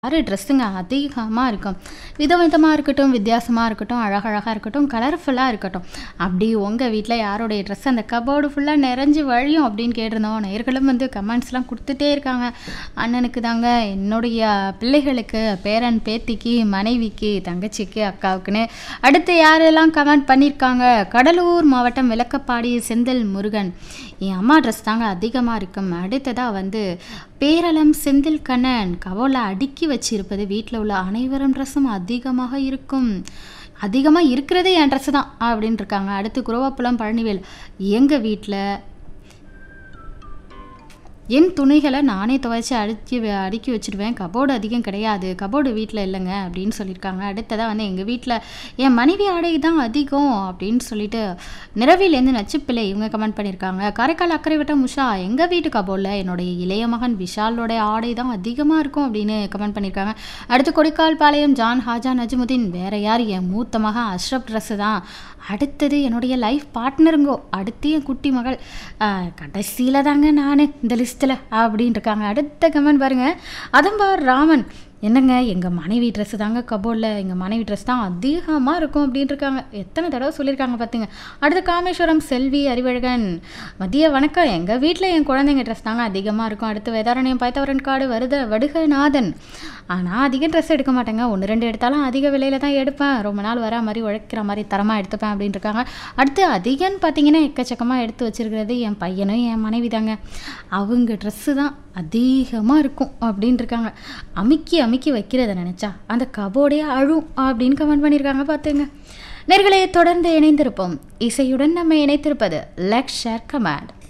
ஆறு ட்ரெஸ்ஸுங்க அதிகமாக இருக்கும் விதவிதமாக இருக்கட்டும் வித்தியாசமாக இருக்கட்டும் அழகழகாக இருக்கட்டும் கலர்ஃபுல்லாக இருக்கட்டும் அப்படி உங்கள் வீட்டில் யாருடைய ட்ரெஸ் அந்த கபோர்டு ஃபுல்லாக நிறைஞ்சு வழியும் அப்படின்னு கேட்டிருந்தோம் நேர்களும் வந்து கமெண்ட்ஸ்லாம் கொடுத்துட்டே இருக்காங்க அண்ணனுக்கு தாங்க என்னுடைய பிள்ளைகளுக்கு பேரன் பேத்திக்கு மனைவிக்கு தங்கச்சிக்கு அக்காவுக்குன்னு அடுத்து யாரெல்லாம் கமெண்ட் பண்ணியிருக்காங்க கடலூர் மாவட்டம் விளக்கப்பாடி செந்தில் முருகன் என் அம்மா ட்ரெஸ் தாங்க அதிகமாக இருக்கும் அடுத்ததாக வந்து பேரளம் செந்தில் கண்ணன் கவோல அடுக்கி வச்சிருப்பது வீட்டில் உள்ள அனைவரும் ட்ரெஸ்ஸும் அதிகமாக இருக்கும் அதிகமாக இருக்கிறதே என் ட்ரெஸ்ஸு தான் அப்படின்னு இருக்காங்க அடுத்து குருவாப்புலம் பழனிவேல் எங்கள் வீட்டில் என் துணிகளை நானே துவைச்சி அடுக்கி வ- அடுக்கி வச்சிடுவேன் கபோர்டு அதிகம் கிடையாது கபோர்டு வீட்டில் இல்லைங்க அப்படின்னு சொல்லியிருக்காங்க அடுத்ததாக வந்து எங்கள் வீட்டில் என் மனைவி ஆடை தான் அதிகம் அப்படின்னு சொல்லிட்டு நிறவிலேருந்து நச்சுப்பிள்ளை இவங்க கமெண்ட் பண்ணியிருக்காங்க காரைக்கால் அக்கறை வட்டம் உஷா எங்கள் வீட்டு கபோர்டில் என்னுடைய இளைய மகன் விஷாலோட ஆடை தான் அதிகமாக இருக்கும் அப்படின்னு கமெண்ட் பண்ணியிருக்காங்க அடுத்து கொடிக்கால் பாளையம் ஜான் ஹாஜா நஜ்முதீன் வேற யார் என் மூத்த மகன் அஷ்ரப் ட்ரெஸ்ஸு தான் அடுத்தது என்னுடைய லைஃப் பார்ட்னருங்கோ அடுத்து என் குட்டி மகள் கடைசியில் தாங்க நான் இந்த லிஸ்ட்டில் அப்படின்னு இருக்காங்க அடுத்த கமெண்ட் பாருங்க அதம்பார் ராமன் என்னங்க எங்கள் மனைவி ட்ரெஸ்ஸு தாங்க கபோர்டில் எங்கள் மனைவி ட்ரெஸ் தான் அதிகமாக இருக்கும் அப்படின்னு இருக்காங்க எத்தனை தடவை சொல்லியிருக்காங்க பார்த்துங்க அடுத்து காமேஸ்வரம் செல்வி அறிவழகன் மதிய வணக்கம் எங்கள் வீட்டில் என் குழந்தைங்க ட்ரெஸ் தாங்க அதிகமாக இருக்கும் அடுத்து வேதாரண்யம் பாய்த்தவரன் காடு வருத வடுகநாதன் ஆனால் அதிக ட்ரெஸ் எடுக்க மாட்டேங்க ஒன்று ரெண்டு எடுத்தாலும் அதிக விலையில தான் எடுப்பேன் ரொம்ப நாள் வர மாதிரி உழைக்கிற மாதிரி தரமாக எடுத்துப்பேன் அப்படின்னு இருக்காங்க அடுத்து அதிகம்னு பார்த்தீங்கன்னா எக்கச்சக்கமாக எடுத்து வச்சிருக்கிறது என் பையனும் என் மனைவி தாங்க அவங்க ட்ரெஸ்ஸு தான் அதிகமாக இருக்கும் அப்படின்னு இருக்காங்க அமுக்கி அமுக்கி வைக்கிறத நினச்சா அந்த கபோர்டே அழும் அப்படின்னு கமெண்ட் பண்ணியிருக்காங்க பார்த்துங்க நேர்களே தொடர்ந்து இணைந்திருப்போம் இசையுடன் நம்ம இணைத்திருப்பது லக் ஷேர் கமாண்ட்